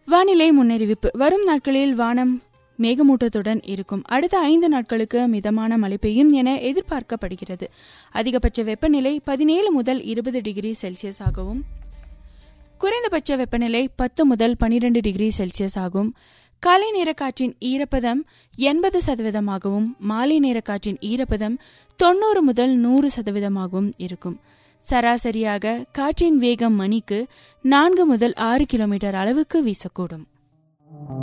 வானிலை முன்னறிவிப்பு வரும் நாட்களில் வானம் மேகமூட்டத்துடன் இருக்கும் அடுத்த ஐந்து நாட்களுக்கு மிதமான மழை பெய்யும் என எதிர்பார்க்கப்படுகிறது அதிகபட்ச வெப்பநிலை பதினேழு முதல் இருபது டிகிரி செல்சியஸ் ஆகவும் குறைந்தபட்ச வெப்பநிலை பத்து முதல் பனிரெண்டு டிகிரி செல்சியஸ் ஆகும் காலை நேர காற்றின் ஈரப்பதம் எண்பது சதவீதமாகவும் மாலை நேர காற்றின் ஈரப்பதம் தொண்ணூறு முதல் நூறு சதவீதமாகவும் இருக்கும் சராசரியாக காற்றின் வேகம் மணிக்கு நான்கு முதல் ஆறு கிலோமீட்டர் அளவுக்கு வீசக்கூடும்